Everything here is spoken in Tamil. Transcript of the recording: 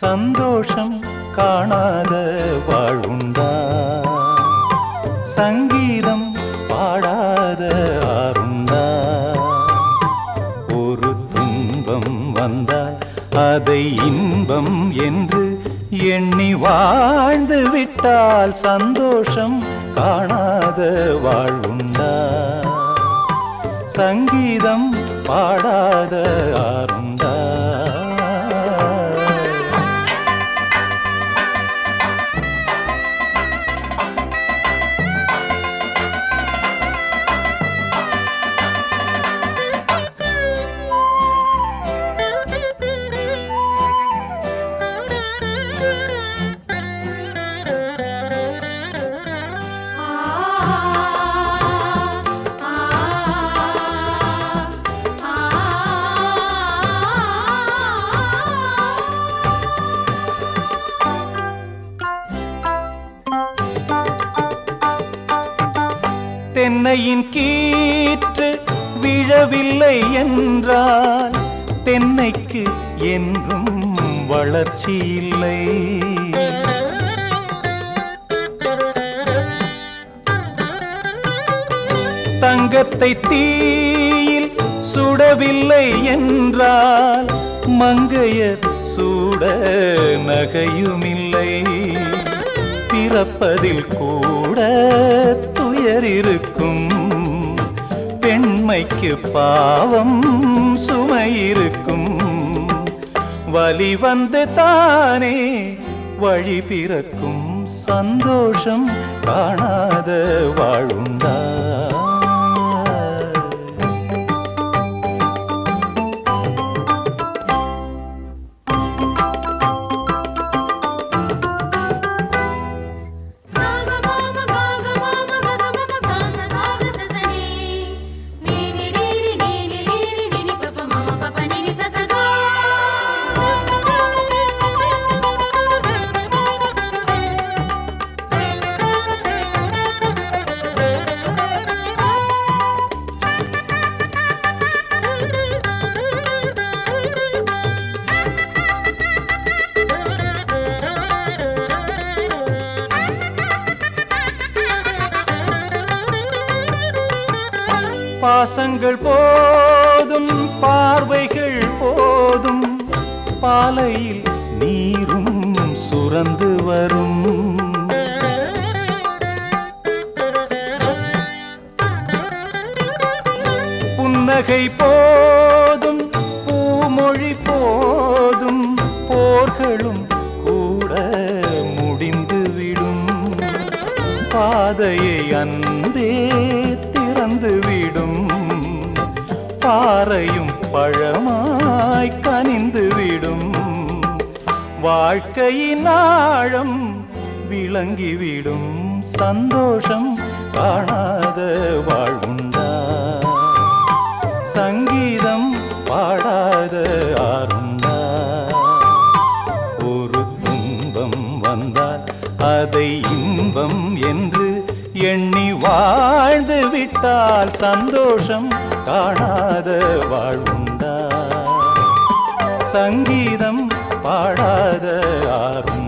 சந்தோஷம் காணாத வாழ்வுண்டா சங்கீதம் பாடாத ஆருண்டா ஒரு துன்பம் வந்தால் அதை இன்பம் என்று எண்ணி வாழ்ந்து விட்டால் சந்தோஷம் காணாத வாழ்வுண்டா சங்கீதம் பாடாத ஆருண்டா தென்னையின் கீற்று விழவில்லை என்றால் தென்னைக்கு என்றும் வளர்ச்சி இல்லை தங்கத்தை தீயில் சுடவில்லை என்றால் மங்கையர் சூட நகையுமில்லை பிறப்பதில் கூட துயர் இருக்கும் பெண்மைக்கு பாவம் சுமை இருக்கும் வலி வந்து தானே வழி பிறக்கும் சந்தோஷம் காணாத வாழுண்டா பாசங்கள் போதும் பார்வைகள் போதும் பாலையில் நீரும் சுரந்து வரும் புன்னகை போதும் பூமொழி போதும் போர்களும் கூட முடிந்துவிடும் பாதையை அன்பே திறந்துவிடும் பாறையும் பழமாய் கனிந்துவிடும் வாழ்க்கையின் ஆழம் விளங்கிவிடும் சந்தோஷம் காணாத வாழ்வுண்டா சங்கீதம் பாடாத ஆருண்டா ஒரு துன்பம் வந்தால் அதை இன்பம் என்று எண்ணி வாழ்ந்து விட்டால் சந்தோஷம் காணாத வாழ்வுண்டா சங்கீதம் பாடாத ஆரும்